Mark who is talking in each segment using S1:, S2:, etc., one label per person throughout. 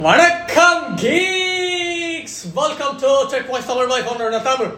S1: வணக்கம் geeks welcome to check voice Tamil my founder Tamil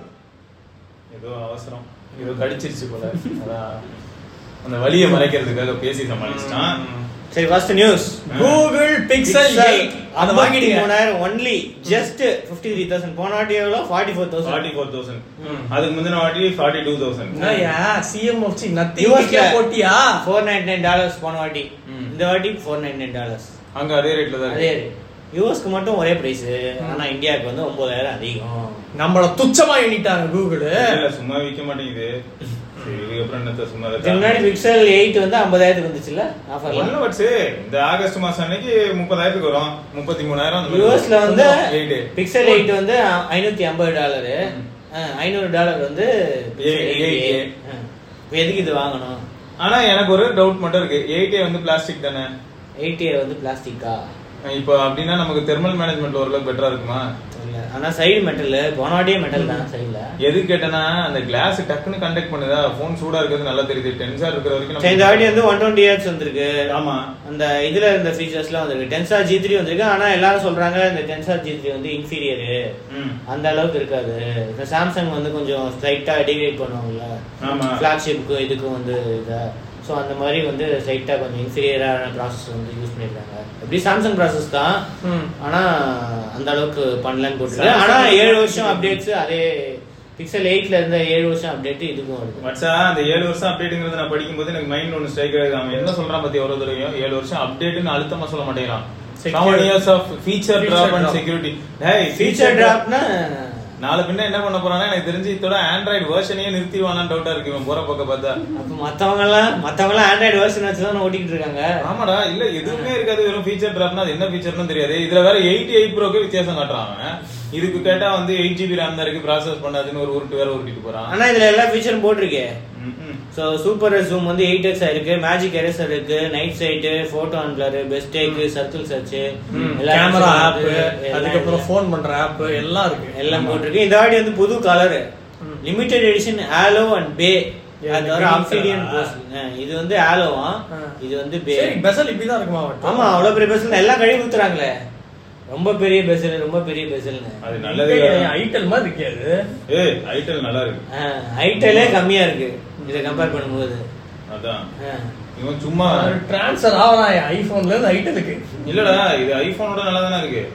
S2: ஏதோ அவசரம் ஏதோ கடிச்சிருச்சு போல அதான் அந்த வலியை மறைக்கிறதுக்காக பேசி சமாளிச்சிட்டான்
S3: சரி ஃபர்ஸ்ட் நியூஸ்
S1: கூகுள் பிக்சல் 8 அதை வாங்கிடுங்க
S3: மூணாயிரம் only just fifty three thousand போன வாட்டி எவ்வளோ forty four
S2: forty
S3: thousand
S2: four thousand அதுக்கு முந்தின வாட்டி ஃபார்ட்டி டூ தௌசண்ட்
S1: என்னய்யா சிஎம் ஆஃப் சி நத்திங்
S3: யூஎஸ்ல
S1: போட்டியா
S3: ஃபோர் நைன் நைன் டாலர்ஸ் போன வாட்டி
S2: ம்.
S3: இந்த வாட்டி ஃபோர் நைன் நைன் டாலர்ஸ்
S2: அங்க அதே ரேட்ல தான்
S3: அதே
S2: இருக்கு
S3: யூஎஸ்க்கு மட்டும் ஒரே பிரைஸ் ஆனா இந்தியாவுக்கு வந்து ஒன்பதாயிரம் அதிகம்
S1: நம்மள துச்சமா எண்ணிட்டாங்க கூகுள்
S2: இல்ல சும்மா விக்க மாட்டேங்குது சரி இதுக்கப்புறம் என்னத்த சும்மா
S3: இதுக்கு முன்னாடி பிக்சல் எயிட் வந்து ஐம்பதாயிரத்துக்கு வந்துச்சுல்ல ஆஃபர்ல
S2: ஒண்ணு வச்சு இந்த ஆகஸ்ட் மாசம் அன்னைக்கு முப்பதாயிரத்துக்கு வரும் முப்பத்தி மூணாயிரம்
S3: யூஎஸ்ல வந்து
S2: எயிட்
S3: பிக்சல் எயிட் வந்து ஐநூத்தி ஐம்பது டாலரு ஐநூறு டாலர் வந்து
S2: ஏ- eight A.
S3: இப்போ எதுக்கு இது வாங்கணும்
S2: ஆனா எனக்கு ஒரு டவுட் மட்டும் இருக்கு எயிட்டே வந்து பிளாஸ்டிக் தானே
S3: எயிட் ஏ வந்து பிளாஸ்டிக்கா
S2: இப்போ அப்படின்னா நமக்கு தெர்மல் மேனேஜ்மெண்ட் ஓரளவுக்கு பெட்டரா இருக்குமா
S3: இல்ல ஆனா சைடு மெட்டல் போன வாட்டியே மெட்டல் தான் சைடுல
S2: எது கேட்டனா அந்த கிளாஸ் டக்குன்னு கண்டக்ட் பண்ணுதா போன் சூடா இருக்கிறது நல்லா தெரியுது டென்சா இருக்கிற வரைக்கும்
S3: சரி, இந்த வாட்டி வந்து ஒன் டுவெண்ட்டி ஹெர்ட்ஸ் வந்திருக்கு
S2: ஆமா
S3: அந்த இதுல இருந்த ஃபீச்சர்ஸ்லாம் வந்திருக்கு டென்சா ஜி த்ரீ வந்திருக்கு ஆனா எல்லாரும் சொல்றாங்க இந்த டென்சா ஜி த்ரீ வந்து இன்ஃபீரியரு
S2: ம்.
S3: அந்த அளவுக்கு இருக்காது இந்த சாம்சங் வந்து கொஞ்சம் ஸ்லைட்டா டிகிரேட் பண்ணுவாங்கல்ல
S2: ஆமா
S3: ஃபிளாக்ஷிப்புக்கும் இதுக்கும் வந்து இதா ஸோ அந்த மாதிரி வந்து ஸ்லைட்டா கொஞ்சம் இன்ஃபீரியரான ப்ராசஸ் வந்து யூஸ் பண்ணிருக்காங்க எப்படி சாம்சங் ப்ராசஸ் தான்
S1: ம்.
S3: ஆனா அந்த அளவுக்கு பண்ணலன்னு போட்டுருக்கு ஆனா ஏழு வருஷம் அப்டேட்ஸ் அதே பிக்சல் எயிட்ல இருந்த ஏழு வருஷம் அப்டேட் இதுக்கும் வருது
S2: மச்சா அந்த ஏழு வருஷம் அப்டேட்டுங்கிறது நான் படிக்கும்போது எனக்கு மைண்ட் ஒன்று ஸ்ட்ரைக் ஆகுது அவன் என்ன சொல்றான் பத்தி எவ்வளவு தடவையும் ஏழு வருஷம் அப்டேட்னு அழுத்தமா சொல்ல மாட்டேங்கிறான்
S1: Secure.
S2: Seven years of feature
S1: Feature
S2: drop and
S1: drop.
S2: Security டேய்
S3: ஃபீச்சர் டிராப்னா
S2: நாளை பின்ன என்ன பண்ண போறானா எனக்கு தெரிஞ்சு இதோட ஆண்ட்ராய்டு வெர்ஷனையே நிறுத்திடுவானான்னு டவுட்டா இருக்கு இவன் போற பக்கம் பார்த்தா
S3: அப்ப மத்தவங்க எல்லாம் மத்தவங்க எல்லாம் ஆண்ட்ராய்டு வெர்ஷன் வச்சு தான் ஓட்டிட்டு இருக்காங்க
S2: ஆமாடா இல்ல எதுவுமே இருக்காது வெறும் ஃபீச்சர் டிராப்னா அது என்ன ஃபீச்சர்னு தெரியாது இதுல வேற எயிட்டி எயிட் ப்ரோக்கு வித்தியாசம் காட்டுறான் அவன் இதுக்கு கேட்டா வந்து எயிட் ஜிபி ரேம் தான் இருக்கு ப்ராசஸ் பண்ணாதுன்னு ஒரு உருட்டு வேற உருட்டிட்டு போறான்
S3: ஆனா இதுல எல்லா ஃபீச்சரும் போட்டிருக்கே
S2: ம், ம்.
S3: ஸோ சூப்பர் ஜூம் வந்து எயிட் எக்ஸ் இருக்கு மேஜிக் எரேசர் இருக்கு night side photo unblur best take circle search
S1: camera app அதுக்கப்புறம் ஃபோன் பண்ற ஆப் எல்லாம் இருக்கு
S3: எல்லாம் போட்டிருக்கு இந்த வாட்டி வந்து புது கலர்
S1: ம்.
S3: Limited edition aloe and bay
S1: Yeah,
S3: அது வர
S1: green
S3: ஆப்சிடியன்
S1: colour.
S3: இது வந்து ஆலோவா
S1: ஆ.
S3: இது வந்து பே
S1: சரி பெசல் இப்படிதான் இருக்குமா மட்டும்
S3: ஆமா அவ்வளவு பெரிய பெசல் எல்லாம் கழுவி ஊத்துறாங்களே ரொம்ப பெரிய பெசல் ரொம்ப பெரிய பெசல்னு
S2: அது நல்லது
S1: ஐட்டல் மாதிரி இருக்காது
S2: ஏய் ஐட்டல் நல்லா இருக்கு
S3: ஐட்டலே கம்மியா இருக்கு இதை கம்பேர் பண்ணும்போது
S2: அதான்
S3: ஆ.
S2: இவன் சும்மா
S1: டிரான்ஸ்ஃபர் ஆகலாம் ஐபோன்ல இருந்து ஐட்டலுக்கு
S2: இல்லடா இது ஐபோனோட நல்லா தானே இருக்கு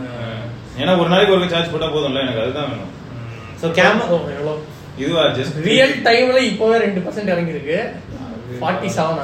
S2: ஏன்னா ஒரு நாளைக்கு ஒரு சார்ஜ் போட்டா போதும்ல எனக்கு அதுதான் வேணும்
S3: ஸோ கேமரா
S1: எவ்வளோ
S2: இதுவா ஜஸ்ட்
S1: ரியல் டைம்ல இப்போவே ரெண்டு பர்சன்ட் இறங்கிருக்கு ஃபார்ட்டி செவனா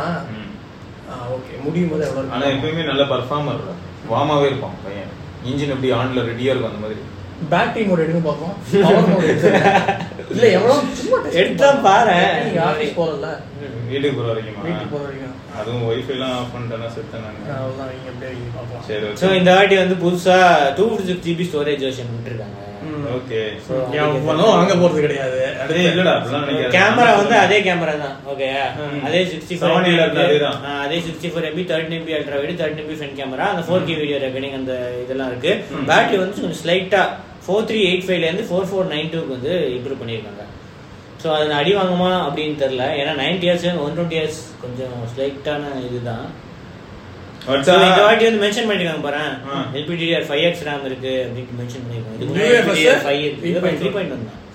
S1: ஓகே முடியும் போது எவ்வளோ
S2: ஆனா
S1: இருக்கு
S2: எப்பயுமே நல்ல பர்ஃபார்மர் வாமாவே இருப்பான் பையன் இன்ஜின் எப்படி ஆன்ல ரெடியா இருக்கும் அந்த மாதிரி
S1: பேட்டரி மோட் எடுங்க பார்ப்போம் பவர் மோட் இல்ல எவ்வளவு சும்மா test
S3: எடுத்தா
S1: பண்ணு.
S3: பாரேன்.
S1: நீங்க ஆபீஸ் போறல
S2: வீட்டுக்கு போற வரைக்குமா
S1: வீட்டுக்கு போற வரைக்கும்
S2: அதுவும் ஒய்ஃபை எல்லாம் ஆஃப் பண்ணிட்டேன்னா செத்தேன் நானு.
S1: அவ்வளவுதான் நீங்க அப்படியே இங்க பார்ப்போம்
S2: சரி
S3: ஸோ
S2: ஓகே
S3: இந்த வாட்டி வந்து புதுசா two six GB storage version விட்டுருக்காங்க
S2: ஓகே
S3: So,
S1: எவ்வளவு வாங்க போறது கிடையாது
S2: டேய், இல்லடா அப்படிலாம் நினைக்காத.
S3: கேமரா வந்து அதே கேமரா தான் ஓகே
S2: ம்.
S3: அதே சிக்ஸ்டி
S2: Sony ல இருக்க அதேதான்.
S3: அதே sixty four MP thirty MP ultra wide thirty MP front camera அந்த ஃபோர் கே வீடியோ ரெக்கார்டிங் அந்த இதெல்லாம் இருக்கு
S2: ம்.
S3: பேட்டரி வந்து கொஞ்சம் ஸ்லைட்டா ஃபோர் த்ரீ எயிட் ஃபைவ்ல இருந்து ஃபோர் ஃபோர் நைன் டூக்கு வந்து இம்ப்ரூவ் பண்ணியிருக்காங்க ஸோ அது அடி வாங்குமா அப்படின்னு தெரியல ஏன்னா ninety years one twenty years கொஞ்சம் ஸ்லைட்டான இதுதான் So,
S2: வச்சா
S3: இந்த வாட்டி வந்து மென்ஷன் பண்ணிருக்காங்க பாரு
S2: ஆ.
S3: LPDDR ஃபைவ் எக்ஸ் ரேம் இருக்கு அப்படின்னு மென்ஷன் பண்ணிருக்காங்க இதுக்கு
S1: UFS
S3: முன்னாடி ஃபைவ் இருக்கு இது
S1: 3.1.
S3: த்ரீ பாயிண்ட் ஒன் தான்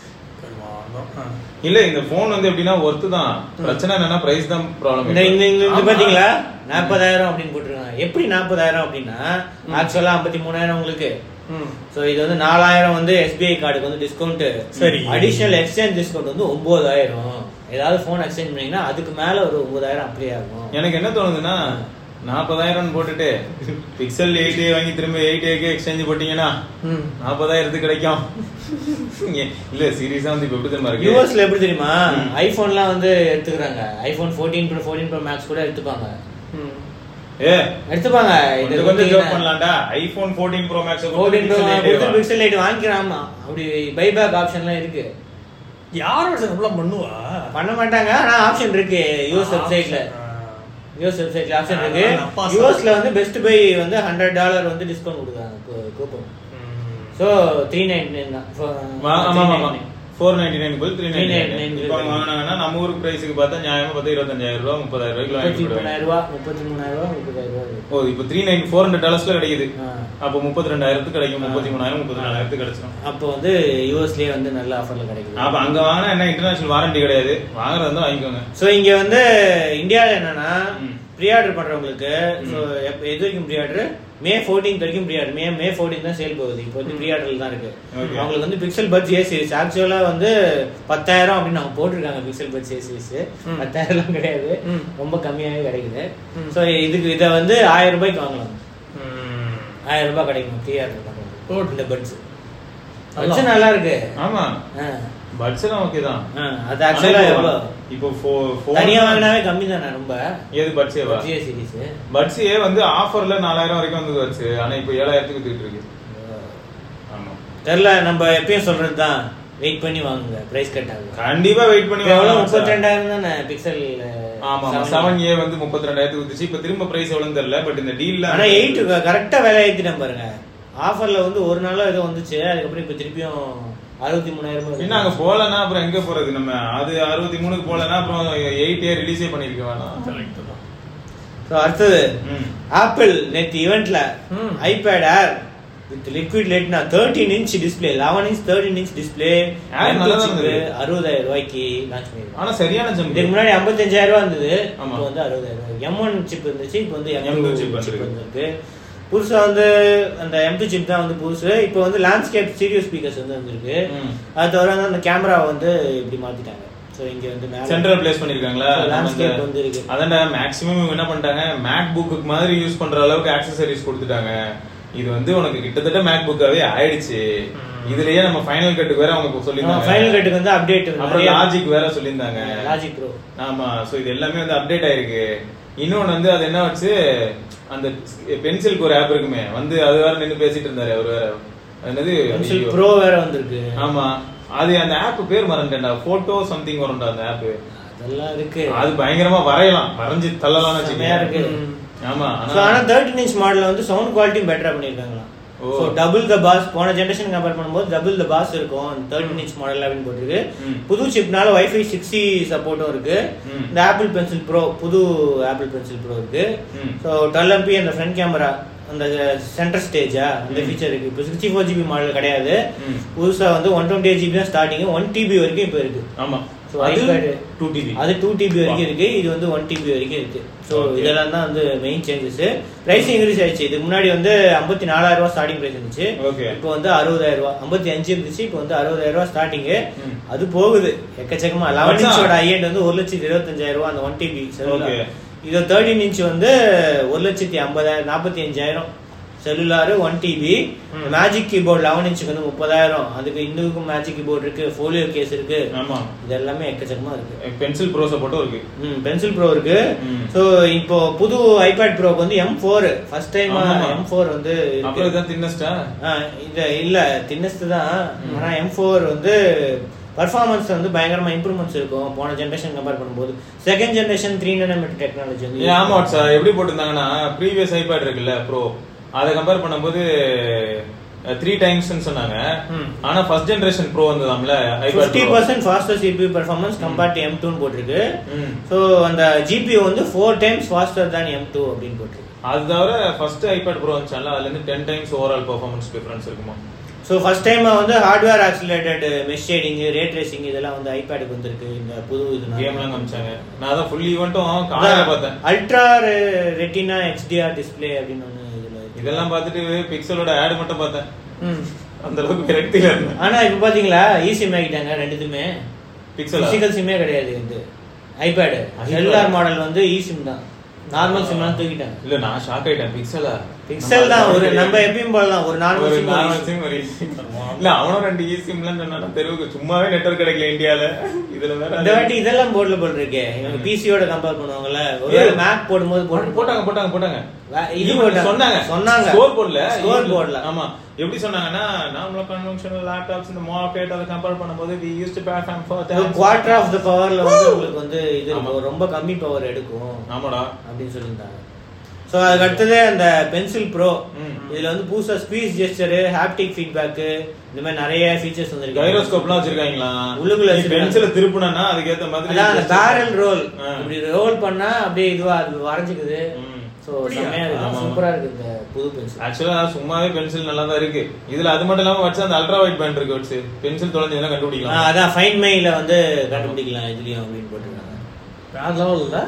S2: இல்ல இந்த போன் வந்து எப்படின்னா ஒர்த்து தான் பிரச்சனை என்னன்னா பிரைஸ் தான் ப்ராப்ளம்
S3: இந்த இந்த இந்த இது பாத்தீங்களா நாற்பதாயிரம் அப்படின்னு போட்டிருக்காங்க எப்படி நாற்பதாயிரம் அப்படின்னா ஆக்சுவலா ஐம்பத்தி மூணாயிரம் உங்களுக்கு சோ இது வந்து நாலாயிரம் வந்து எஸ்பிஐ கார்டுக்கு வந்து டிஸ்கவுண்ட்
S1: சரி.
S3: அடிஷனல் எக்ஸ்சேஞ்ச் டிஸ்கவுண்ட் வந்து ஒன்பதாயிரம் ஏதாவது போன் எக்ஸ்சேஞ்ச் பண்ணீங்கன்னா அதுக்கு மேல ஒரு ஒன்பதாயிரம் அப்படியே ஆகும்
S2: எனக்கு என்ன தோணுதுன்னா நாற்பதாயிரம் போட்டுட்டு பிக்சல் எயிட் ஏ வாங்கி திரும்ப எயிட் ஏக்கு எக்ஸ்சேஞ்ச் போட்டீங்கன்னா நாற்பதாயிரத்துக்கு கிடைக்கும் இல்ல சீரியஸா வந்து இப்ப எப்படி தெரியுமா இருக்கு
S3: யூஎஸ்ல எப்படி தெரியுமா
S2: ம்.
S3: ஐபோன்லாம் வந்து எடுத்துக்கிறாங்க iPhone fourteen pro fourteen pro max கூட எடுத்துப்பாங்க
S2: ஏ
S3: எடுத்துப்பாங்க
S2: கொஞ்சம் கொஞ்சம் ஜோக் பண்ணலாம்டா iPhone 14 pro max
S3: fourteen pro pixel light வாங்கிக்கிறாமா அப்படி பைபேக் ஆப்ஷன்லாம் இருக்கு
S1: யாரோட அப்படிலாம் பண்ணுவா
S3: பண்ண மாட்டாங்க ஆனா ஆப்ஷன் இருக்கு யூஎஸ் வெப்சைட்ல யூஎஸ் வெப்சைட்ல ஆப்ஷன் இருக்கு
S1: ஆ, அப்பா
S3: யூஎஸ்ல வந்து பெஸ்ட் பை வந்து ஹண்ட்ரட் டாலர் வந்து டிஸ்கவுண்ட் கொடுக்குறாங்க coupon so three nine nine தான்
S2: ஆமா ஆமா ஃபோர் நைன்டி நைன் போய் த்ரீ நைன்டி
S3: 399
S2: இப்போ அவங்க வாங்கினாங்கன்னா நம்ம ஊருக்கு பிரைஸுக்கு பார்த்தா நியாயமா பார்த்தா இருபத்தஞ்சாயிரம் ரூபா முப்பதாயிரம் ரூபாய்க்கு
S3: முப்பத்தி
S2: வாங்கி கொடுவாங்க.
S3: மூணாயிரம் ரூபா முப்பத்தி மூணாயிரம் ரூபா முப்பதாயிரம் ரூபா இருக்கு.
S2: ஓ இப்போ த்ரீ நைன் ஃபோர் ஹண்ட்ரட் டாலர்ஸ்ல கிடைக்குது
S3: ஆ.
S2: அப்போ முப்பத்தி ரெண்டாயிரத்துக்கு கிடைக்கும் முப்பத்தி மூணாயிரம் முப்பத்தி நாலாயிரத்துக்கு கிடைச்சிடும்
S3: அப்போ வந்து யூஎஸ்லயே வந்து நல்ல ஆஃபர்ல கிடைக்குது
S2: அப்ப அங்க வாங்கினா என்ன இன்டர்நேஷனல் வாரண்டி கிடையாது வாங்குறதா இருந்தா வாங்கிக்கோங்க
S3: ஸோ இங்க வந்து இந்தியாவில் என்னன்னா
S2: ம்.
S3: ப்ரீ ஆர்டர் பண்றவங்களுக்கு ஸோ எது வரைக்கும் ப்ரீ ஆர்டர் மே 14 வரைக்கும் ப்ரீ ஆர்டர் மே மே 14 தான் சேல் போகுது இப்போ வந்து ப்ரீ ஆர்டர்ல தான் இருக்கு
S2: Okay.
S3: அவங்களுக்கு வந்து பிக்சல் பட்ஸ் ஏ சீரிஸ் ஆக்சுவலா வந்து பத்தாயிரம் அப்படின்னு அவங்க போட்டிருக்காங்க பிக்சல் பட்ஸ் ஏ சீரிஸ்
S1: ம்.
S3: பத்தாயிரம்லாம் கிடையாது
S1: ம்.
S3: ரொம்ப கம்மியாவே கிடைக்குது
S1: ம்.
S3: ஸோ இதுக்கு இதை வந்து ஆயிரம் ரூபாய்க்கு வாங்கலாம் ஆயிரம் ரூபாய் கிடைக்கும் ப்ரீ ஆர்டர்
S1: Good.
S3: இந்த பட்ஸ்
S1: நல்லா.
S3: பட்ஸ் நல்லா இருக்கு
S2: ஆமா
S3: ஆ.
S2: பட்ஸ் எல்லாம் ஓகே தான்
S3: ஆ, அது ஆக்சுவலா எவ்வளோ
S2: இப்போ ஃபோ- phone-
S3: தனியா வாங்கினாவே கம்மி தானே ரொம்ப
S2: ஏது பட்ஸ் ஏவா
S3: ஜியோ சீரிஸ்
S2: பட்ஸ் ஏ வந்து ஆஃபர்ல நாலாயிரம் வரைக்கும் வந்து வச்சு ஆனா இப்போ ஏழாயிரத்துக்கு வித்துட்டு இருக்கு ஆமா
S3: தெரியல நம்ம எப்பயும் சொல்றது தான் வெயிட் பண்ணி வாங்குங்க பிரைஸ் கட் ஆகும்
S2: கண்டிப்பா வெயிட் பண்ணி
S3: இப்ப எவ்வளவு
S2: வாங்கலாம்
S3: முப்பத்தி
S2: சார்.
S3: ரெண்டாயிரம் தானே பிக்சல்
S2: ஆமா செவன் ஏ வந்து முப்பத்தி ரெண்டாயிரத்துக்கு வித்துச்சு இப்ப திரும்ப பிரைஸ் எவ்வளவுன்னு தெரியல பட் இந்த டீல்ல
S3: ஆனா எயிட் கரெக்டா விலை ஏத்திட்டேன் பாருங்க ஆஃபர்ல வந்து ஒரு நாளோ ஏதோ வந்துச்சு அதுக்கப்புறம் இப்ப திருப்பியும் அறுபத்தி மூணாயிரம்
S2: என்ன அங்க போலன்னா அப்புறம் எங்க போறது நம்ம அது அறுபத்தி மூணுக்கு போலன்னா அப்புறம் எயிட் ஏ ரிலீஸே பண்ணிருக்க வேணாம்
S3: ஸோ அடுத்தது
S2: ம்.
S3: ஆப்பிள் நேற்று ஈவெண்ட்ல
S1: ம்.
S3: ஐபேட் ஏர் வித் லிக்விட் லைட்னா thirteen inch display eleven inch thirteen inch display
S2: Air நல்லா தான் இருந்தது.
S3: அறுபதாயிரம் ரூபாய்க்கு லான்ச் பண்ணிருக்காங்க
S2: ஆனா சரியான ஜம்ப்
S3: இதுக்கு முன்னாடி 55000 ரூபா இருந்தது
S2: ஆமா.
S3: இப்போ வந்து அறுபதாயிரம் ரூபாய் எம் ஒன் சிப் இருந்துச்சு இப்போ வந்து M
S2: M2
S3: two
S2: chip
S3: chip
S2: வந்திருக்கு.
S3: வந்திருக்கு புதுசா வந்து அந்த எம் டூ சிப் தான் வந்து புதுசு இப்போ வந்து லேண்ட்ஸ்கேப் ஸ்டீரியோ ஸ்பீக்கர்ஸ் வந்து வந்திருக்கு
S2: ம்.
S3: அது தவிர வந்து அந்த கேமரா வந்து இப்படி மாத்திட்டாங்க ஸோ இங்க வந்து மேல
S2: சென்ட்ரல் பிளேஸ் பண்ணிருக்காங்களா
S3: So, landscape வந்து இருக்கு.
S2: அதான்டா மேக்ஸிமம் இவங்க என்ன பண்ணிட்டாங்க மேக் புக்கு மாதிரி யூஸ் பண்ற அளவுக்கு ஆக்சசரிஸ் கொடுத்துட்டாங்க இது வந்து உனக்கு கிட்டத்தட்ட மேக் புக்காவே ஆயிடுச்சு இதுலயே நம்ம ஃபைனல் கட்டுக்கு வேற அவங்க சொல்லியிருந்தாங்க
S3: ஃபைனல் கட்டுக்கு வந்து அப்டேட்
S2: அப்புறம் லாஜிக் வேற சொல்லியிருந்தாங்க
S3: லாஜிக் ப்ரோ
S2: ஆமா சோ இது எல்லாமே வந்து அப்டேட் ஆயிருக்கு இன்னொன்னு வந்து அது என்ன வச்சு அந்த பென்சிலுக்கு ஒரு ஆப் இருக்குமே வந்து அது வேற நின்னு பேசிட்டு இருந்தாரு அவர் வேற அது என்னது
S3: பென்சில்
S2: ஐயோ.
S3: ப்ரோ வேற வந்திருக்கு
S2: ஆமா அது அந்த ஆப் பேர் மறந்துட்டேன்டா போட்டோ சம்திங் வரும்டா அந்த ஆப்
S3: அதெல்லாம் இருக்கு
S2: அது பயங்கரமா வரையலாம் வரைஞ்சு தள்ளலாம்னு
S3: செமையா இருக்கு.
S2: வச்சுக்கோங்க ஆமா
S3: ஸோ
S2: ஆனா
S3: ஆனால் தேர்ட்டின் இன்ச் மாடல் வந்து சவுண்ட் குவாலிட்டியும் பெட்டரா பண்ணியிருக்காங்களாம்
S2: ஓ.
S3: ஸோ டபுள் த பாஸ் போன ஜென்ரேஷன் கம்பேர் பண்ணும்போது டபுள் த பாஸ் இருக்கும் தேர்ட்டின் இன்ச் மாடல் அப்படின்னு போட்டிருக்கு
S2: ம்.
S3: புது சிப்னால வைஃபை சிக்ஸ்டி சப்போர்ட்டும் இருக்கு
S2: ம்.
S3: இந்த ஆப்பிள் பென்சில் ப்ரோ புது ஆப்பிள் பென்சில் ப்ரோ இருக்கு
S2: ம்.
S3: ஸோ டுவெல் எம்பி அந்த ஃப்ரண்ட் கேமரா அந்த சென்டர் ஸ்டேஜா அந்த
S2: ம்.
S3: ஃபீச்சர் இருக்கு இப்போ சிக்ஸ்டி ஃபோர் ஜிபி மாடல் கிடையாது
S2: ம்.
S3: புதுசா வந்து ஒன் டுவெண்ட்டி எயிட் ஜிபி தான் ஸ்டார்டிங் ஒன் டிபி வரைக்கும் இப்போ இருக்கு
S2: ஆமா
S3: So,
S2: அது
S3: iPad.
S2: டூ டிபி
S3: அது டூ டிபி வரைக்கும் இருக்கு இது வந்து ஒன் டிபி வரைக்கும் இருக்கு ஸோ
S2: Okay.
S3: இதெல்லாம் தான் வந்து மெயின் சேஞ்சஸ் பிரைஸ் இன்க்ரீஸ் ஆயிடுச்சு இதுக்கு முன்னாடி வந்து ஐம்பத்தி நாலாயிரம் ரூபாய் ஸ்டார்டிங் பிரைஸ் இருந்துச்சு
S2: Okay.
S3: இப்போ வந்து அறுபதாயிரம் ரூபாய் ஐம்பத்தி அஞ்சு இருந்துச்சு இப்போ வந்து அறுபதாயிரம் ரூபாய் ஸ்டார்டிங்
S2: ம்.
S3: அது போகுது எக்கச்சக்கமா லெவன்
S2: மச்சான்.
S3: இன்ச்சோட ஐஎண்ட் வந்து ஒரு லட்சத்தி இருபத்தஞ்சாயிரம் ரூபாய் அந்த ஒன் டிபி
S2: Okay.
S3: இது தேர்ட்டின் இன்ச் வந்து ஒரு லட்சத்தி ஐம்பதாயிரம் நாற்பத்தி அஞ்சாயிரம் செல்லுலாரு ஒன் டிபி
S1: ம்.
S3: மேஜிக் கீபோர்ட் லெவன் இன்ச்சுக்கு வந்து முப்பதாயிரம் அதுக்கு இன்னுக்கும் மேஜிக் கீபோர்ட் இருக்கு ஃபோலியோ கேஸ் இருக்கு
S2: ஆமா
S3: இது எல்லாமே எக்கச்சக்கமா இருக்கு
S2: பென்சில் ப்ரோ சப்போர்ட்டும் இருக்கு
S3: ம் பென்சில் ப்ரோ இருக்கு
S2: ம்.
S3: ஸோ இப்போ புது ஐபேட் ப்ரோக்கு வந்து எம் ஃபோர் ஃபர்ஸ்ட் டைம்
S2: ஆமாமா.
S3: எம் ஃபோர் வந்து
S2: அப்புறம்
S3: இருக்கு.
S2: இதான் தின்னஸ்டா
S3: ஆ, இது இல்ல தின்னஸ்ட் தான் ஆனா எம் ஃபோர் வந்து பர்ஃபார்மன்ஸ் வந்து பயங்கரமா இம்ப்ரூவ்மெண்ட்ஸ் இருக்கும் போன ஜென்ரேஷன் கம்பேர் பண்ணும்போது second generation three nanometre technology வந்து
S2: ஏன் ஆமா சார் எப்படி போட்டிருந்தாங்கன்னா ப்ரீவியஸ் ஐபேட் இருக்குல்ல ப்ரோ அதை கம்பேர் பண்ணும்போது த்ரீ டைம்ஸ் சொன்னாங்க
S1: ம்.
S2: ஆனா ஃபர்ஸ்ட் ஜெனரேஷன் ப்ரோ வந்ததாம்ல iPad
S3: fifty percent faster CPU performance compared to M டூன்னு போட்டிருக்கு
S2: ம்.
S3: ஸோ அந்த ஜிபியூ வந்து ஃபோர் டைம்ஸ் ஃபாஸ்டர் தான் எம் டூ அப்படின்னு போட்டிருக்கு
S2: அது தவிர ஃபர்ஸ்ட் ஐபேட் ப்ரோ வந்துச்சால அதுல இருந்து ten times overall performance difference இருக்குமா
S3: ஸோ ஃபர்ஸ்ட் டைம் வந்து hardware accelerated mesh shading ray tracing இதெல்லாம் வந்து ஐபேடுக்கு வந்திருக்கு இந்த புது இது
S2: கேம்லாம் காமிச்சாங்க நான் அதான் ஃபுல் ஈவெண்ட்டும் காலையில பார்த்தேன்
S3: அல்ட்ரா ரெட்டினா எக்ஸ்டிஆர் டிஸ்ப்ளே அப்படின்னு ஒன்று இதுல இருக்கு.
S2: இதெல்லாம் பார்த்துட்டு பிக்சலோட ஆட் மட்டும் பார்த்தேன்
S1: ம்.
S2: அந்த அளவுக்கு விரக்தியில இருந்தேன்
S3: ஆனா இப்ப பாத்தீங்களா ஈஸிம் ஆகிட்டாங்க ரெண்டுத்துமே
S2: பிக்சல்
S3: பிசிக்கல் சிம்மே கிடையாது இது ஐபேடு
S2: iPad.
S3: எல்ஆர் மாடல் வந்து ஈ சிம் தான் நார்மல் சிம்லாம் தூக்கிட்டாங்க
S2: இல்ல நான் ஷாக் ஆயிட்டேன் பிக்சலா
S3: பிக்சல் தான் ஒரு நம்ம எப்பயும் போலதான் ஒரு நார்மல்
S2: ஒரு
S3: சிம்
S2: normal SIM, ஒரு eSIM. இல்ல அவனும் ரெண்டு ஈசிம்லாம் சொன்னா தெருவுக்கு சும்மாவே நெட்வொர்க் கிடைக்கல இந்தியால இதுல வேற
S3: இந்த வாட்டி இதெல்லாம் போர்ட்ல போட்டிருக்கே இவங்க பிசியோட கம்பேர் பண்ணுவாங்கல்ல ஒரு மேக் போடும்போது
S2: போட்டு- போட்டாங்க போட்டாங்க போட்டாங்க
S3: வே- இது
S2: இது
S3: போட்டாங்க.
S2: சொன்னாங்க
S3: சொன்னாங்க.
S2: ஸ்கோர் போர்ட்ல
S3: Score boardல.
S2: ஆமா எப்படி சொன்னாங்கன்னா நார்மலா கன்வென்ஷனல் லேப்டாப்ஸ் இந்த மார்க்கெட் அதை கம்பேர் பண்ணும்போது we use to perform for
S3: quarter of the பவர்ல வந்து உங்களுக்கு வந்து இது
S2: ஆமா.
S3: இருக்கும் ரொம்ப கம்மி பவர் எடுக்கும்
S2: ஆமாடா
S3: அப்படின்னு சொல்லியிருந்தாங்க ஸோ அதுக்கு அடுத்தது அந்த பென்சில் ப்ரோ
S2: ம்.
S3: இதுல வந்து புதுசா ஸ்பீச் ஜெஸ்டர் ஹாப்டிக் ஃபீட்பேக் இந்த மாதிரி நிறைய ஃபீச்சர்ஸ் வந்திருக்கு
S2: கைரோஸ்கோப்லாம் வச்சிருக்காங்களா
S3: உள்ளுக்குள்ள
S2: நீ
S3: வச்சிருக்காங்க.
S2: பென்சில திருப்புனா அதுக்கேத்த மாதிரி
S3: அதான் அந்த பேரல் ரோல்
S2: ஆ.
S3: இப்படி ரோல் பண்ணா அப்படியே இதுவா அது வரைஞ்சிக்குது
S2: ம்.
S3: ஸோ
S1: அப்படியா?
S3: செம்மையா இருக்கு
S2: ஆமா.
S3: சூப்பரா இருக்கு இந்த புது பென்சில்
S2: ஆக்சுவலா சும்மாவே பென்சில் நல்லா தான் இருக்கு இதுல அது மட்டும் இல்லாம வச்சு அந்த அல்ட்ரா வைட் பேண்ட் இருக்கு வச்சு பென்சில் தொலைஞ்சதுன்னா கண்டுபிடிக்கலாம்
S3: அதான் ஃபைன் மெயில வந்து கண்டுபிடிக்கலாம் இதுலயும் அப்படின்னு போட்டுருக்காங்க
S1: வேற லெவல் இல்ல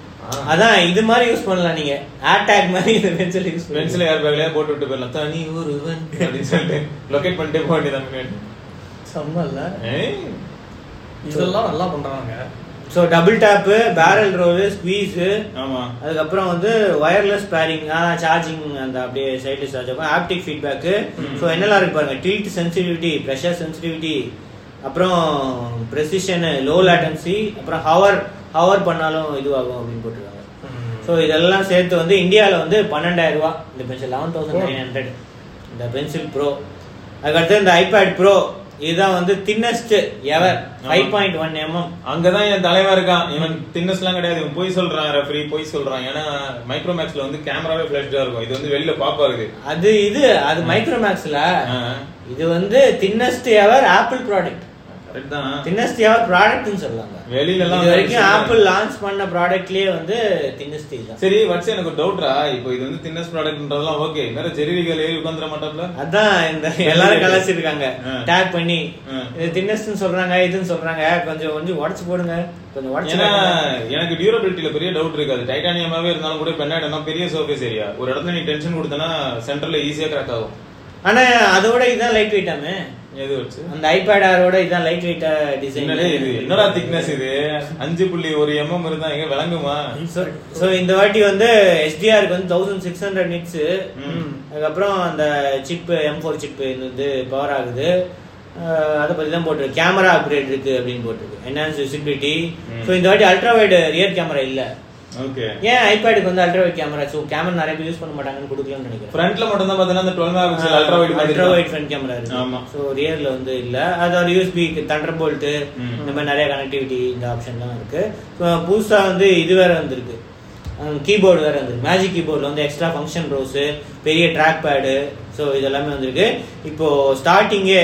S3: அதான் இது மாதிரி யூஸ் பண்ணலாம் நீங்க ஏர்டேக் மாதிரி இந்த பென்சில் யூஸ்
S2: பென்சில் ஏர் பேக்லயே போட்டு விட்டு போயிடலாம் தனி ஒருவன் அப்படின்னு சொல்லிட்டு லொகேட் பண்ணிட்டே போக வேண்டியதான் முன்னாடி.
S1: செம்ம இல்ல
S2: ஏய்,
S1: இதெல்லாம் நல்லா பண்றாங்க
S3: so double tap barrel roll squeeze
S2: ஆமா
S3: அதுக்கப்புறம் வந்து ஒயர்லெஸ் பேரிங் சார்ஜிங் அந்த அப்படியே சைட்லெஸ் சார்ஜ் ஆகும் ஆப்டிக் ஃபீட்பேக்கு ஸோ என்னெல்லாம் இருக்கு பாருங்க டில்ட் சென்சிட்டிவிட்டி ப்ரெஷர் சென்சிட்டிவிட்டி அப்புறம் ப்ரெசிஷனு லோ லேட்டன்சி அப்புறம் ஹவர் ஹவர் பண்ணாலும் இதுவாகும் அப்படின்னு போட்டிருக்காங்க ஸோ இதெல்லாம் சேர்த்து வந்து இந்தியாவில் வந்து பன்னெண்டாயிரம் ரூபா இந்த pencil eleven thousand nine hundred இந்த பென்சில் ப்ரோ அதுக்கடுத்து இந்த ஐபேட் ப்ரோ இதுதான் வந்து thinnest ever five point one mm
S2: அங்கதான் என் தலைவன் இருக்கான் இவன் தின்னஸ் எல்லாம் கிடையாது இவன் போய் சொல்றான் ரெஃபரி போய் சொல்றான் ஏன்னா மைக்ரோமேக்ஸ்ல வந்து கேமராவே ஃபிளாஷ்டா இருக்கும் இது வந்து வெளியில பாப்பா இருக்கு
S3: அது இது அது மைக்ரோமேக்ஸ்ல
S2: ஆ.
S3: இது வந்து thinnest ever Apple product
S2: correct தான்
S3: தின்னஸ்ட் எவர் ப்ராடக்ட்னு சொல்லுவாங்க
S2: வெளியில எல்லாம்
S3: இது வரைக்கும்
S2: சொல்றாங்க.
S3: ஆப்பிள் லான்ச் பண்ண ப்ராடக்ட்லயே வந்து தின்னஸ்ட் தான்
S2: சரி வட்ஸ் எனக்கு டவுட்ரா இப்போ இது வந்து தின்னஸ் ப்ராடக்ட்ன்றதெல்லாம் ஓகே வேற ஜெரிவிகள் ஏறி உட்காந்துட மாட்டாப்ல
S3: அதான் இந்த எல்லாரும் கலாச்சிருக்காங்க
S2: ஆ.
S3: டேக் பண்ணி
S2: ஆ.
S3: இது தின்னஸ்ட்னு சொல்றாங்க இதுன்னு சொல்றாங்க கொஞ்சம் கொஞ்சம் உடச்சு போடுங்க கொஞ்சம் உடச்சு
S2: ஏன்னா
S3: காட்டுங்க.
S2: எனக்கு டியூரபிலிட்டியில பெரிய டவுட் இருக்காது டைட்டானியமாவே இருந்தாலும் கூட பெண்ணாயிடனா பெரிய சர்ஃபேஸ் ஏரியா ஒரு இடத்துல நீ டென்ஷன் கொடுத்தனா சென்டர்ல ஈஸியா கிராக் ஆகும்
S3: ஆனா அதோட இதான் லைட் வெயிட்டாமே
S2: எது வச்சு
S3: அந்த ஐபேட் ஆரோட இதான் லைட் வெயிட்டா டிசைன்
S2: என்னடே இது என்னடா திக்னஸ் இது அஞ்சு புள்ளி ஒரு எம்எம் இருந்தா எங்க விளங்குமா
S3: ஸோ இந்த வாட்டி வந்து எஸ்டிஆருக்கு வந்து தௌசண்ட் சிக்ஸ் ஹண்ட்ரட் நிட்ஸ்
S2: ம்.
S3: அதுக்கப்புறம் அந்த சிப்பு எம் ஃபோர் சிப்பு வந்து பவர் ஆகுது அஹ் அதை பத்தி தான் போட்டிருக்கு கேமரா அப்கிரேட் இருக்கு அப்படின்னு போட்டிருக்கு என்ஹான்ஸ் விசிபிலிட்டி
S2: ம்.
S3: ஸோ இந்த வாட்டி அல்ட்ரா வைடு ரியர் கேமரா இல்ல
S2: ஓகே
S3: ஏன் ஐபேடுக்கு வந்து ultra wide camera so camera நிறைய பேர் யூஸ் பண்ண மாட்டாங்கன்னு கொடுக்கலாம்னு நினைக்கிறேன்
S2: ஃப்ரண்ட்ல மட்டும் தான் பாத்தீங்கன்னா அந்த 12 mega pixel ultra wide
S3: ultra wide front camera இருக்கு
S2: ஆமா.
S3: ஸோ ரியர்ல வந்து இல்ல அது ஒரு யூஎஸ்பி தண்டர் போல்ட்
S2: ம்.
S3: இந்த மாதிரி நிறைய கனெக்டிவிட்டி இந்த ஆப்ஷன்லாம் இருக்கு So, புதுசா வந்து இது வேற வந்திருக்கு கீபோர்டு வேற வந்திருக்கு மேஜிக் கீபோர்டில் வந்து எக்ஸ்ட்ரா ஃபங்க்ஷன் ரோஸ் பெரிய ட்ராக் பேடு ஸோ இதெல்லாமே வந்திருக்கு இப்போ ஸ்டார்டிங்கே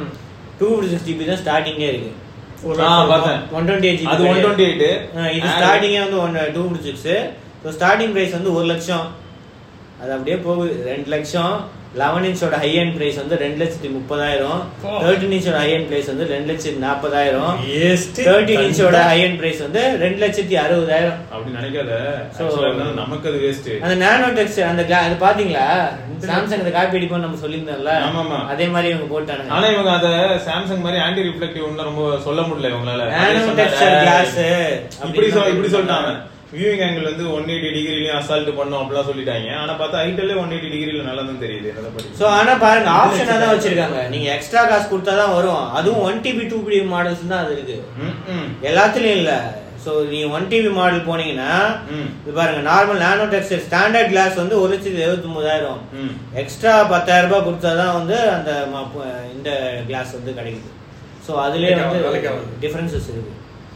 S3: டூ சிக்ஸ் ஜிபி தான் ஸ்டார்டிங்கே இருக்கு
S2: ஆ, பார்த்தேன்.
S3: ஒன் டுவெண்ட்டி எயிட்
S2: அது ஒன் டுவெண்ட்டி எயிட்
S3: இது ஸ்டார்டிங்கே வந்து one two six so starting price வந்து ஒரு லட்சம் அது அப்படியே போகுது ரெண்டு லட்சம் லெவன் இன்ச்சோட ஹை அண்ட் பிரைஸ் வந்து ரெண்டு லட்சத்தி முப்பதாயிரம்
S1: ஓ.
S3: தேர்ட்டின் இன்ச்சோட ஹை அண்ட் பிரைஸ் வந்து ரெண்டு லட்சத்தி நாற்பதாயிரம்
S1: Waste.
S3: Thirteen இன்ச்சோட high and price வந்து ரெண்டு லட்சத்தி அறுபதாயிரம்
S2: அப்படி நினைக்காத
S3: So-
S2: Actually என்னன்னா நமக்கு அது வேஸ்ட்
S3: அந்த நானோ டெக்ஸ் அந்த gla- அது பாத்தீங்களா சாம்சங் அந்த காப்பி அடிப்போம் நம்ம சொல்லியிருந்தோம்ல
S2: ஆமாமா.
S3: அதே மாதிரி இவங்க போட்டானுங்க
S2: ஆனா இவங்க அத சாம்சங் மாதிரி ஆன்டி ரிஃப்ளெக்டிவ் ஒண்ணு ரொம்ப சொல்ல முடியல இவங்களால
S3: நானோ
S2: அதே சொன்னாங்க.
S3: டெக்ஸ்டர் கிளாஸ்
S2: இப்படி சொல் இப்படி சொல்லிட்டாங்க வியூவிங் ஆங்கிள் வந்து ஒன் எயிட்டி டிகிரிலயும் அசால்ட் பண்ணும் அப்படிலாம் சொல்லிட்டாங்க ஆனா பார்த்தா ஐட்டல்லே ஒன் எயிட்டி டிகிரில நல்லா தான் தெரியுது நல்லபடி
S3: சோ ஆனா பாருங்க ஆப்ஷனா தான் வச்சிருக்காங்க நீங்க எக்ஸ்ட்ரா காசு கொடுத்தா தான் வரும் அதுவும் one TB two TB models தான் அது இருக்கு
S2: ம், ம்,
S3: எல்லாத்துலயும் இல்ல சோ நீங்க ஒன் டிபி மாடல் போனீங்கன்னா
S2: ம்,
S3: இது பாருங்க normal nano textile standard glass வந்து ஒரு லட்சத்தி எழுபத்தி ஒன்பதாயிரம்
S2: ம்.
S3: எக்ஸ்ட்ரா பத்தாயிரம் ரூபாய் கொடுத்தா தான் வந்து அந்த ம- ப- இந்த கிளாஸ் வந்து கிடைக்குது ஸோ அதுலேயே
S1: விலைக்கு
S3: வந்து
S1: விலைக்கு ஆகுது.
S3: டிஃபரன்சஸ் இருக்கு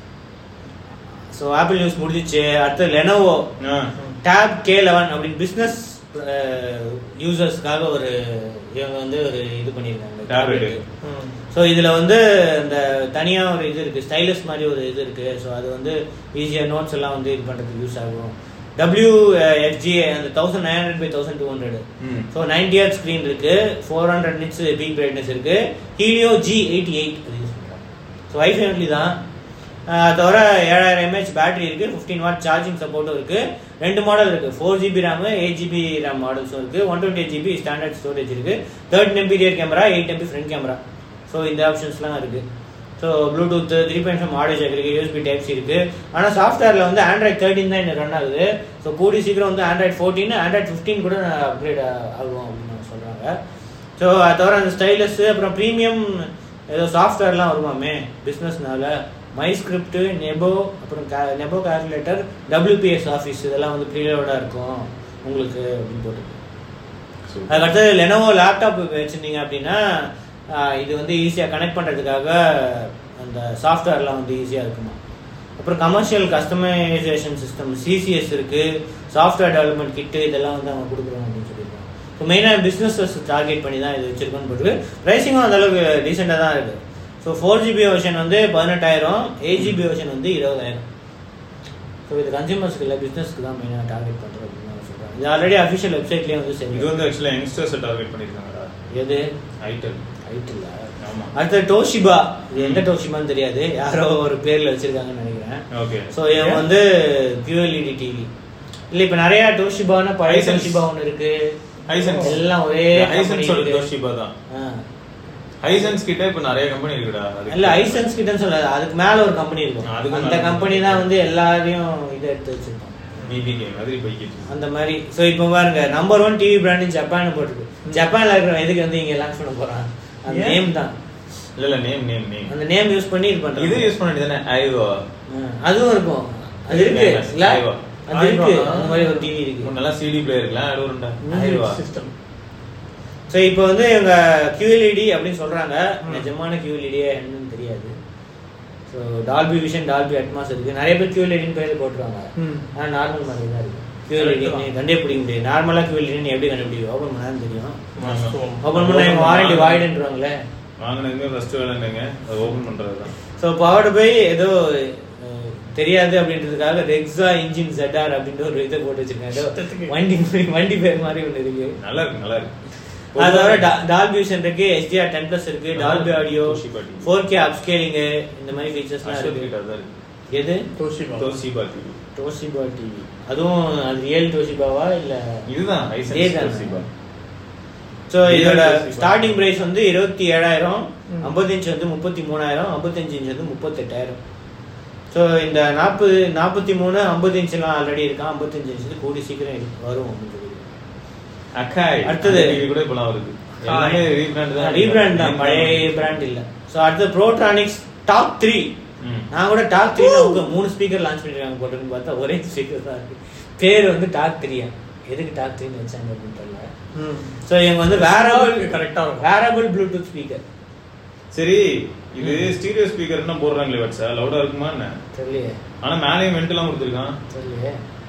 S3: ஸோ ஆப்பிள் நியூஸ் முடிஞ்சிச்சு அடுத்து லெனோவோ
S2: ஆ.
S3: டேப் கே லெவன் அப்படின்னு பிஸ்னஸ் யூசர்ஸ்க்காக ஒரு இவங்க வந்து ஒரு இது பண்ணியிருக்காங்க
S2: Tablet.
S3: ஸோ இதில் வந்து இந்த தனியாக ஒரு இது இருக்குது ஸ்டைலஸ் மாதிரி ஒரு இது இருக்குது ஸோ அது வந்து ஈஸியாக நோட்ஸ் எல்லாம் வந்து இது பண்ணுறதுக்கு யூஸ் ஆகும் டபிள்யூ எஃப்ஜிஏ அந்த thousand nine hundred by thousand two hundred
S2: ம்.
S3: ஸோ நைன்டி ஹர்ட் ஸ்க்ரீன் இருக்கு four hundred nits peak brightness இருக்கு ஹீலியோ ஜி எயிட்டி எயிட் அது யூஸ் பண்ணுறாங்க ஸோ வைஃபை ஒன்லி தான் ஆஹ் தவிர ஏழாயிரம் எம்ஏஹெச் பேட்டரி இருக்கு ஃபிஃப்டீன் வாட் சார்ஜிங் சப்போர்ட்டும் இருக்கு ரெண்டு மாடல் இருக்கு four GB RAM eight GB RAM மாடல்ஸும் இருக்கு one twenty eight GB standard storage இருக்கு third MP rear camera eight MP front camera so இந்த ஆப்ஷன்ஸ்லாம் இருக்கு so Bluetooth three point five audio jack இருக்கு யூஎஸ்பி டைப்ஸ் இருக்கு ஆனால் சாஃப்ட்வேரில் வந்து ஆண்ட்ராய்ட் தேர்ட்டின் தான் இன்னும் ரன் ஆகுது ஸோ கூடி சீக்கிரம் வந்து ஆண்ட்ராய்ட் ஃபோர்டீன் ஆண்ட்ராய்ட் ஃபிஃப்டீன் கூட அப்கிரேட் ஆகும் அப்படின்னு சொல்றாங்க ஸோ அது தவிர அந்த ஸ்டைலஸ் அப்புறம் ப்ரீமியம் ஏதோ சாஃப்ட்வேர்லாம் வருமாமே பிஸ்னஸ்னால மை ஸ்கிரிப்ட் நெபோ அப்புறம் நெபோ கால்குலேட்டர் டபிள்யூபிஎஸ் ஆஃபீஸ் இதெல்லாம் வந்து ப்ரீலோடாக இருக்கும் உங்களுக்கு அப்படின்னு போட்டு
S2: Super.
S3: அதுக்கடுத்து லெனோவோ லேப்டாப் வச்சிருந்தீங்க அப்படின்னா ஆஹ் இது வந்து ஈஸியாக கனெக்ட் பண்ணுறதுக்காக அந்த சாஃப்ட்வேர்லாம் வந்து ஈஸியாக இருக்குமா அப்புறம் கமர்ஷியல் கஸ்டமைசேஷன் சிஸ்டம் சிசிஎஸ் இருக்கு சாஃப்ட்வேர் டெவலப்மெண்ட் கிட்டு இதெல்லாம் வந்து அவங்க கொடுக்குறோம் அப்படின்னு சொல்லியிருக்காங்க ஸோ மெயினாக பிஸ்னஸஸ் டார்கெட் பண்ணி தான் இது வச்சிருக்கோன்னு போட்டு ப்ரைஸிங்கும் அந்தளவுக்கு டீசெண்டாக தான் இருக்குது ஸோ ஃபோர் ஜிபி வெர்ஷன் வந்து பதினெட்டாயிரம் எயிட் ஜிபி வெர்ஷன் வந்து இருபதாயிரம் ஸோ இது கன்சியூமர்ஸ்க்கு இல்லை பிஸ்னஸ்க்கு தான் மெயினாக டார்கெட் பண்ணுறோம் அப்படின்னு நான் சொல்கிறேன் இது ஆல்ரெடி அஃபிஷியல் வெப்சைட்லேயே வந்து சரி
S2: இது வந்து ஆக்சுவலா யங்ஸ்டர்ஸ் டார்கெட் பண்ணிருக்காங்கடா
S3: எது
S2: ஐட்டல்
S3: ஐட்டில்
S2: ஆமா
S3: அடுத்து டோஷிபா இது எந்த டோஷிபான்னு தெரியாது யாரோ ஒரு பேர்ல வச்சிருக்காங்கன்னு நினைக்கிறேன்
S2: ஓகே
S3: ஸோ இவன் வந்து QLED டிவி இல்ல இப்ப நிறைய டோஷிபான பழைய
S2: Hisense.
S3: டோஷிபா ஒன்று இருக்கு
S2: ஹைசன்ஸ்
S3: எல்லாம் ஒரே
S2: ஹைசன்ஸோட
S3: company இருக்கு.
S2: டோஷிபா தான்
S3: ஆ.
S2: ஹைசன்ஸ் கிட்ட இப்ப நிறைய கம்பெனி இருக்குடா அதுக்கு.
S3: இல்ல ஐசன்ஸ் கிட்டன்னு சொல்லாது அதுக்கு மேல ஒரு கம்பெனி இருக்கும்
S2: அதுக்கு
S3: அந்த
S2: மேல
S3: கம்பெனி தான் வந்து எல்லாரையும் இதை எடுத்து வச்சிருப்பாங்க
S2: BBK மாதிரி போய்க்கிட்டு
S3: அந்த மாதிரி ஸோ இப்போ பாருங்க number one TV brand Japan போட்டுருக்கு ஜப்பான்ல இருக்கிற எதுக்கு வந்து இங்க லான்ச் பண்ண போறான் அந்த
S1: ஏன்?
S3: நேம் தான்
S2: இல்ல இல்ல நேம் நேம் நேம்
S3: அந்த நேம் யூஸ் பண்ணி இது பண்றாங்க
S2: இது யூஸ் பண்ண வேண்டியதானே ஐவோ
S3: ஆ, அதுவும் இருக்கும் அது இருக்கு
S2: Famous.
S3: இல்ல
S2: ஐவா.
S3: அது இருக்கு
S1: ஐவா.
S3: அந்த மாதிரி ஒரு டிவி இருக்கு
S2: முன்னெல்லாம் சிடி பிளேயர்லாம் அடுவருண்டா ஐவா
S1: சிஸ்டம்
S3: ஸோ இப்போ வந்து இவங்க QLED அப்படின்னு சொல்றாங்க நிஜமான QLED என்னன்னு தெரியாது so Dolby Vision Dolby Atmos இருக்கு நிறைய பேர் QLEDன்னு பேர் போட்டுருவாங்க
S1: ம்.
S3: ஆனால் நார்மல் மாதிரி தான் இருக்கு
S1: Correct
S3: QLED
S1: தான்.
S3: நீ கண்டே பிடிக்க முடியாது நார்மலாக QLED நீ எப்படி கண்டுபிடிக்கும் ஓப்பன் பண்ணாலும் தெரியும்
S2: ஆமா.
S3: ஓப்பன் பண்ணா இவங்க வாரண்டி வாய்டுன்றவாங்களே
S2: வாங்கினதுமே ஃபர்ஸ்ட் வேலைங்க அது ஓபன் பண்றது தான்
S3: ஸோ பவர்டு பை ஏதோ அஹ், தெரியாது அப்படின்றதுக்காக ரெக்ஸா இன்ஜின் ZR அப்படின்ற ஒரு இதை போட்டு வச்சிருக்காங்க ஏதோ
S1: சத்தத்துக்கு.
S3: வண்டி வண்டி பேர் மாதிரி ஒன்று இருக்கு
S2: நல்லா இருக்கு நல்லா இருக்கு
S3: அது தவிர டால்பி விஷன் இருக்கு எஸ்டிஆர் டென் பிளஸ் இருக்கு Dolby audio
S2: Toshiba TV.
S3: Four K upscaling இந்த மாதிரி ஃபீச்சர்ஸ்லாம்
S2: அசோக்
S3: இருக்கு
S2: கிட்ட அதான் இருக்கு
S3: எது
S1: Toshiba
S2: Toshiba TV
S3: Toshiba TV அதுவும் அது ரியல் டோஷிபாவா இல்ல
S2: இதுதான்
S3: இதே
S2: ஹைசன்ஸ்
S3: தான்.
S2: தோசிபா
S3: ஸோ
S2: Real
S3: இதோட
S2: Toshiba.
S3: ஸ்டார்டிங் பிரைஸ் வந்து இருபத்தி ஏழாயிரம்
S1: ம்.
S3: ஐம்பத்தி இன்ச் வந்து முப்பத்தி மூணாயிரம் ஐம்பத்தஞ்சு இன்ச் வந்து முப்பத்தெட்டாயிரம் ஸோ இந்த நாற்பது நாற்பத்தி மூணு ஐம்பது இன்ச்லாம் ஆல்ரெடி இருக்கான் ஐம்பத்தஞ்சு இன்ச் வந்து கூடி சீக்கிரம் இருக்கு- வரும் அப்படின்னு சொல்லி
S2: அக்காய்
S3: அடுத்தது.
S2: டிவி கூட இப்பலாம் வருது எல்லாமே ரீபிராண்ட் தான்
S3: ரீபிராண்ட் தான் பழைய பிராண்ட் இல்ல ஸோ அடுத்து ப்ரோட்ரானிக்ஸ் டாப் த்ரீ
S2: ம்.
S3: நான் கூட டாக் த்ரீ மூணு ஸ்பீக்கர் லான்ச் பண்ணிருக்காங்க போட்டுன்னு பார்த்தா ஒரே ஸ்பீக்கர் தான் இருக்கு பேர் வந்து டாக் த்ரீயா எதுக்கு டாக் த்ரீன்னு வச்சாங்க அப்படின்னு தெரியல ஸோ இவங்க வந்து வேரபிள்
S1: கரெக்டா இருக்கும்
S3: வேரபிள் ப்ளூடூத் ஸ்பீக்கர்
S2: சரி இது ஸ்டீரியோ ஸ்பீக்கர் என்ன போடுறாங்களே வட்சா லவுடா இருக்குமா என்ன
S3: தெரியலையே
S2: ஆனா மேலேயும் வெண்டெல்லாம் கொடுத்துருக்கான்
S3: தெரியலையே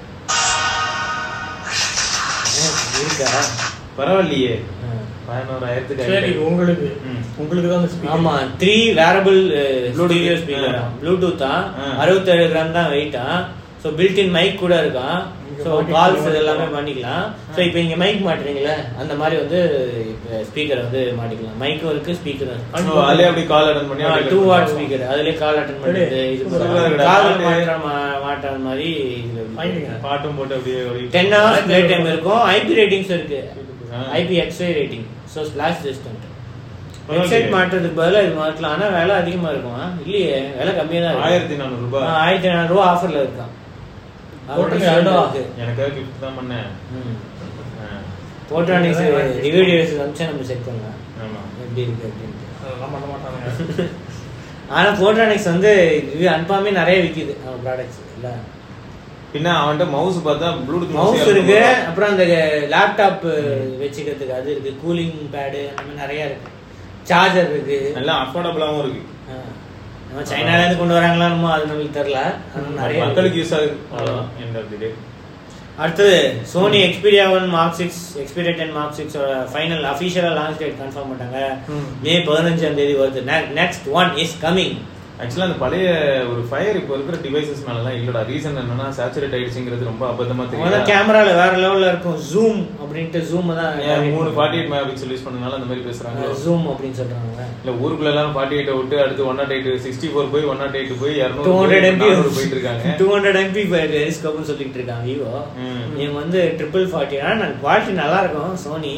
S3: ஏன் இருக்கா
S2: பரவாயில்லையே
S3: ஆ.
S2: பதினோராயிரத்துக்கு
S1: சரி
S2: iPad.
S1: உங்களுக்கு
S2: ம்.
S1: உங்களுக்கு தான் அந்த ஸ்பீக்கர்
S3: ஆமா three wearable
S2: Bluetooth.
S3: Stereo speaker
S2: ஆ.
S3: ப்ளூடூத் தான்
S2: ஆ.
S3: அறுபத்தேழு கிராம் தான் வெயிட்டா ஸோ பில்டின் மைக் கூட இருக்கான்
S1: இங்க
S3: ஸோ
S1: pocket
S3: கால்ஸ்
S1: கூட
S3: எல்லாமே
S1: இருக்கலாம்.
S3: பண்ணிக்கலாம் ஸோ இப்போ இங்க மைக் மாட்டுறீங்களே அந்த மாதிரி வந்து ஸ்பீக்கர் வந்து மாட்டிக்கலாம் மைக்கும் இருக்கு ஸ்பீக்கரும்
S2: So, அதுலயே அப்படி கால் அட்டன் பண்ணி அப்படியே
S3: டூ
S2: cut
S3: வாட்
S2: பண்ணலாம்.
S3: ஸ்பீக்கர் அதுலயே கால் அட்டன் பண்ணுறது இது
S1: சூப்பரா
S3: பண்ணலாம்.
S2: இருக்குடா.
S3: காதுல
S2: பாட்டு.
S3: மாட்டுற மா- மாட்டுற மாதிரி இதுல இருக்கு.
S1: வாங்கிடுங்க.
S2: பாட்டும் போட்டு அப்படியே ஓடிட்டு.
S3: டென் ஹவர்ஸ் பிளே டைம் இருக்கும் ஐபி ரேட்டிங்ஸ் இருக்கு
S2: ஆ.
S3: IP XI rating so splash resistant
S2: பரவாயில்லையே.
S3: ஹெட்செட் மாட்டுறதுக்கு பதிலா இது மாட்டலாம் ஆனா விலை அதிகமா இருக்கும் ஆ? இல்லையே விலை கம்மியா தான் இருக்கு
S2: ஆயிரத்தி நானூறு ரூபாய்
S3: ஆ, ஆயிரத்தி நானூறு ரூபா ஆஃபர்ல இருக்கான்
S1: போட்டுங்க,
S3: Offer
S1: அடா.
S3: இருக்கு.
S2: எனக்காக கிஃப்ட் தான் பண்ணேன்
S3: ம்.
S2: ஆ,
S3: போட்ரானிக்ஸ்
S1: இதெல்லாம் வாங்கி-
S3: ரிவ்யூ டிவைஸ் அனுப்பிச்சா நம்ம செக் பண்ணலாம்
S2: ஆமா
S3: எப்படி இருக்கு அப்படின்ட்டு
S1: அதெல்லாம் பண்ண மாட்டாங்க
S3: ஆனா போட்ரானிக்ஸ் வந்து ரிவ்யூ அனுப்பாமே நிறைய விக்குது அவங்க ப்ராடக்ட்ஸ் இல்ல
S2: பின்ன அவன்கிட்ட மவுஸ் பார்த்தா ப்ளூடூத்
S3: மவுஸ் இருக்கு அப்புறம் அந்த லேப்டாப் வச்சுக்கிறதுக்கு அது இருக்கு கூலிங் பேடு அந்த மாதிரி நிறைய இருக்கு சார்ஜர் இருக்கு
S2: நல்லா அஃபோர்டபுளாவும் இருக்கு
S3: ஆ. நம்ம சைனால இருந்து கொண்டு வராங்களான்னு அது நம்மளுக்கு தெரியல ஆனா நிறைய
S2: மக்களுக்கு
S3: இருக்கு.
S2: யூஸ் ஆகுது அவ்வளவுதான் end of the day.
S3: அடுத்தது Sony Xperia one mark six Xperia ten mark six final அஃபிஷியலா லான்ச் டேட் கன்ஃபார்ம் பண்ணிட்டாங்க
S1: ம்.
S3: மே பதினஞ்சாம் தேதி வருது நெக்ஸ்ட் ஒன் இஸ் கமிங்
S2: ஆக்சுவலா அந்த பழைய ஒரு ஃபயர் இப்போ இருக்கிற டிவைசஸ் மேலலாம் இல்லடா ரீசன் என்னன்னா சேச்சுரேட் ஆயிடுச்சுங்கிறது ரொம்ப அபத்தமா
S3: முதல்ல
S2: தெரியும்
S3: கேமரால வேற லெவல்ல இருக்கும் ஜூம் அப்படின்ட்டு ஜூம் தான்
S2: ஏன் மூணு forty eight mega pixel use பண்ணனால அந்த மாதிரி பேசுறாங்க
S3: ஜூம் அப்படின்னு சொல்றாங்க
S2: இல்ல ஊருக்குள்ள எல்லாம் ஃபார்ட்டி எயிட் விட்டு அடுத்து one nought eight sixty four போய் ஒன் நாட் எயிட் போய்
S3: டூ ஹண்ட்ரட் எம்பி
S2: இரநூறு போயிட்டு இருக்காங்க
S3: டூ ஹண்ட்ரட் எம்பி டெலிஸ்கோப்னு சொல்லிட்டு இருக்காங்க விவோ
S2: ம்.
S3: இவங்க வந்து ட்ரிபிள் ஃபார்ட்டி ஆனால் குவாலிட்டி நல்லா இருக்கும் சோனி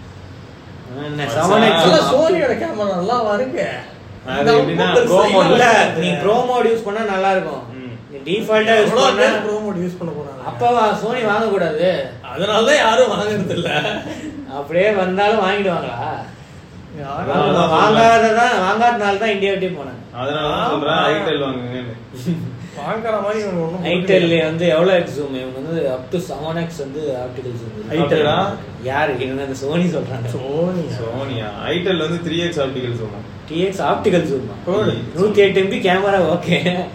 S3: என்ன
S2: மச்சா.
S3: செவன்
S1: நல்லா
S3: எக்ஸ்
S1: சோனியோட கேமரா நல்லா வருங்க
S2: அது எப்படின்னா, pro mode
S3: இல்ல
S2: இல்ல.
S3: நீ ப்ரோ மோட் யூஸ் பண்ணா நல்லா இருக்கும்
S2: ம்.
S3: நீ டிஃபால்ட்டா யூஸ்
S1: எவ்வளவு
S3: பண்ணா
S1: பேர் ப்ரோ மோட் யூஸ் பண்ண போறாங்க
S3: அப்பவா சோனி வாங்க கூடாது
S1: அதனால தான் யாரும் வாங்குறது இல்ல
S3: அப்படியே வந்தாலும் வாங்கிடுவாங்களா
S1: யாரும்
S2: அதான்
S3: அவங்க வாங்காததான் வாங்காதனால தான் இந்தியா விட்டே போனாங்க
S2: அதனாலதான் சொல்றேன்
S1: ஆமா.
S2: ஐடெல் வாங்குங்கன்னு
S1: வாங்குற மாதிரி இவங்க ஒண்ணும்
S3: ஐடெல் வந்து எவ்வளவு எக்ஸ் ஜூம் இவங்க வந்து அப் டு செவன் எக்ஸ் வந்து ஆப்டிகல் ஜூம்
S2: ஐடெல்லா?
S3: யாரு இவங்க அந்த சோனி சொல்றாங்க
S1: சோனி
S2: சோனியா ஐடெல் வந்து த்ரீ எக்ஸ் ஆப்டிகல் சொல்லுவோம்
S3: டிஎக்ஸ் ஆப்டிகல் ஜூம்
S1: Good.
S3: நூத்தி எட்டு எம்பி கேமரா ஓகே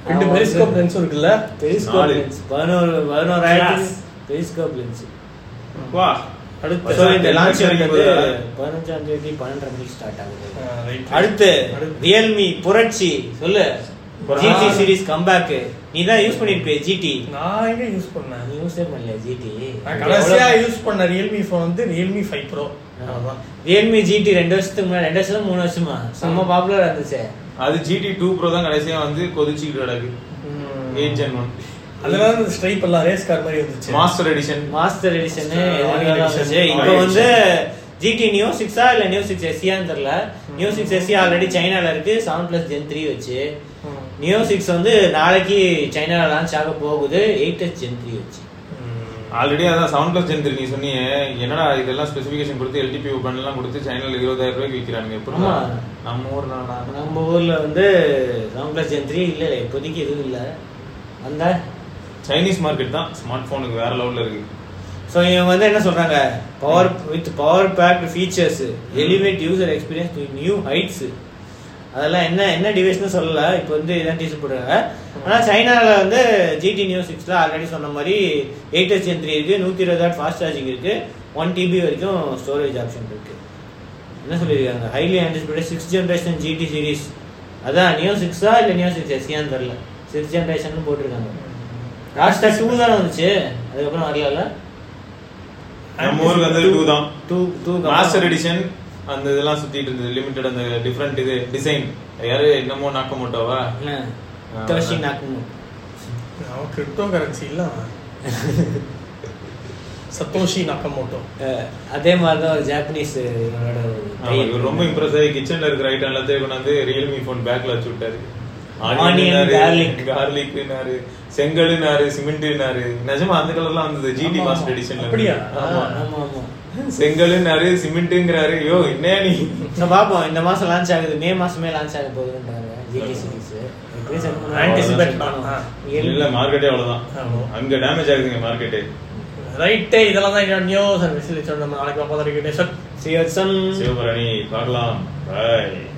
S1: ரெண்டு
S3: அவன்
S1: பெரிஸ்கோப்
S3: வந்து-
S1: லென்ஸும் இருக்குல்ல
S3: பெரிஸ்கோப்
S2: நாலு.
S3: லென்ஸ் பதினோரு பதினோராயிரத்துக்கு பெரிஸ்கோப் லென்ஸ்
S2: வா
S1: அடுத்து
S3: ஸோ இந்த லான்ச்
S2: வரைக்கும்
S3: வந்து
S2: போகுதா?
S3: பதினஞ்சாம் தேதி பன்னெண்டரை மணிக்கு ஸ்டார்ட் ஆகுது
S1: ஆ, right.
S3: அடுத்து
S1: அடுத்து.
S3: ரியல்மி புரட்சி சொல்லு
S2: புரட்சி.
S3: ஜிடி சீரிஸ் கம்பேக் நீ தான் யூஸ் பண்ணிருப்பே ஜிடி
S1: நான் எங்க யூஸ் பண்ணேன்
S3: நீ யூஸே பண்ணல ஜிடி
S1: நான் கடைசியா யூஸ் பண்ண ரியல்மி ஃபோன் வந்து ரியல்மி ஃபைவ் ப்ரோ அவ்வளோதான்
S3: ரியல்மி ஜிடி ரெண்டு வருஷத்துக்கு முன்னாடி ரெண்டு வருஷம் மூணு வருஷமா செம்ம பாப்புலர் இருந்துச்சு
S2: அது ஜிடி டூ ப்ரோ தான் கடைசியா வந்து கொதிச்சுக்கிட்டு கிடக்கு எயிட் ஜென் ஒன்
S1: அதுல தான் இந்த ஸ்ட்ரைப் எல்லாம் ரேஸ் கார் மாதிரி வந்துச்சு
S2: master edition
S3: master edition
S1: Royal Edition.
S3: இப்போ
S2: Royal
S3: வந்து ஜிடி நியூ சிக்ஸா இல்ல நியூ சிக்ஸ் எஸ்சியான்னு தெரியல நியூ சிக்ஸ் எஸ்சி ஆல்ரெடி சைனால இருக்கு செவன் பிளஸ் ஜென் த்ரீ வச்சு நியூ சிக்ஸ் வந்து நாளைக்கு சைனால லான்ச் ஆக போகுது எயிட் எஸ் ஜென் த்ரீ வச்சு
S2: ஆல்ரெடி அதான் செவன் பிளஸ் ஜென் த்ரீ நீ சொன்னீங்க என்னடா இதெல்லாம் ஸ்பெசிஃபிகேஷன் கொடுத்து எல்டிபி பண்ணலாம் கொடுத்து சைனால இருபதாயிரம் ரூபாய்க்கு விற்கிறாங்க எப்படி
S3: ஆமா.
S2: நம்ம ஊர் நாடா
S3: நம்ம ஊர்ல வந்து செவன் பிளஸ் ஜென் த்ரீ இல்ல இப்போதைக்கு எதுவும் இல்ல அந்த
S2: சைனீஸ் மார்க்கெட் தான் ஸ்மார்ட் போனுக்கு வேற லெவல்ல இருக்கு
S3: ஸோ இவங்க வந்து என்ன சொல்றாங்க power with power packed features elevate user experience to new heights அதெல்லாம் என்ன என்ன டிவைஸ்னு சொல்லல இப்போ வந்து இதான் டீசர் போடுறாங்க ஆனா சைனால வந்து ஜிடி நியூ சிக்ஸ்ல ஆல்ரெடி சொன்ன மாதிரி எயிட் எஸ் த்ரீ இருக்கு நூத்தி இருபது வாட் ஃபாஸ்ட் சார்ஜிங் இருக்கு ஒன் டிபி வரைக்கும் ஸ்டோரேஜ் ஆப்ஷன் இருக்கு என்ன சொல்லியிருக்காங்க highly anticipated six generation GT series அதான் நியூ சிக்ஸா இல்ல நியூ சிக்ஸ் எஸ்சியான்னு தெரியல சிக்ஸ் ஜென்ரேஷன் போட்டிருக்காங்க லாஸ்டா டூ தானே வந்துச்சு அதுக்கப்புறம் வரல
S2: நம்ம ஊருக்கு வந்து டூ தான்
S3: டூ டூ
S2: மாஸ்டர் எடிஷன் அந்த இதெல்லாம் சுத்திட்டு இருந்தது லிமிட்டட் அந்த டிஃப்ரெண்ட் இது டிசைன் யாரு என்னமோ நாக்க மாட்டோவா
S3: தோஷி நாக்குமு
S1: அவன் கிரிப்டோ கரன்சி இல்ல அவன். சத்தோஷி நக்கமோட்டோ
S3: அதே மாதிரி தான் ஒரு ஜாப்பனீஸ் இவனோட ஒரு
S2: ஆமா, இவர் ரொம்ப இம்ப்ரெஸ் ஆகி கிச்சன்ல இருக்கிற ஐட்டம் எல்லாத்தையும் கொண்டாந்து ரியல்மி போன் பேக்ல வச்சு விட்டாரு
S3: Onion, garlic.
S2: கார்லிக்னாரு செங்கல்னாரு சிமெண்ட்னாரு நிஜமா அந்த கலர்லாம் வந்தது ஜிடி
S3: ஆமா,
S2: மாஸ்டர்
S3: ஆமா.
S2: எடிஷன்ல
S1: அப்படியா?
S3: ஆமா ஆமா ஆமா
S2: செங்கல்னாரு சிமெண்ட்ங்கிறாரு யோ என்ன நீ
S3: ஸோ பார்ப்போம் இந்த மாசம் லான்ச் ஆகுது மே மாசமே லான்ச் ஆக போகுதுன்றாங்க ஜிடி சீரிஸ் எப்படி செட்
S1: Anticipate
S3: பண்ணுவாங்க
S1: பண்ணலாம்.
S2: இல்ல மார்க்கெட்டே அவ்வளவுதான்
S1: ஆமா.
S2: அங்க டேமேஜ் ஆகுதுங்க மார்க்கெட்டே
S1: ரைட்டே இதெல்லாம் தான் என்னோட நியூஸ் அண்ட் விசில் நம்ம நாளைக்கு பார்ப்போம்
S3: See you soon.
S2: சிவபரணி பார்க்கலாம் பாய்